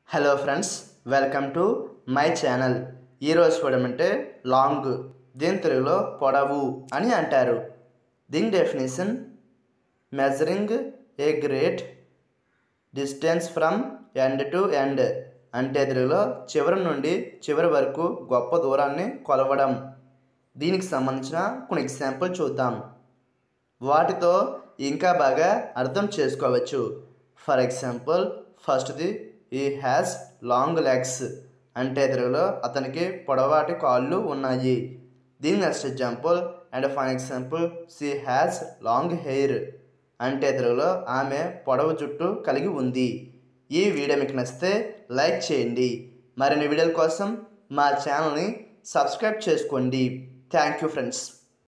hello friends welcome to my channel ఈరోజు చూడమంటే long దీని తెలుగులో పొడవు అని అంటారు దీని definition measuring a great distance from end to end అంటే తెలుగులో చివరి నుండి చివరి వరకు గొప్ప దూరాన్ని కొలవడం దీనికి సంబంధించిన కొన్ని ఎగ్జాంపుల్ చూద్దాం వాటితో ఇంకా బాగా అర్థం చేసుకోవచ్చు ఫర్ ఎగ్జాంపుల్ ఫస్ట్ది ఈ హ్యాస్ లాంగ్ లెగ్స్ అంటే తెలుగులో అతనికి పొడవాటి కాళ్ళు ఉన్నాయి దీని next example and fine example she has long hair అంటే తెలుగులో ఆమె పొడవు జుట్టు కలిగి ఉంది ఈ వీడియో మీకు నచ్చితే లైక్ చేయండి మరిన్ని వీడియోల కోసం మా ఛానల్ని సబ్స్క్రైబ్ చేసుకోండి థ్యాంక్ యూ ఫ్రెండ్స్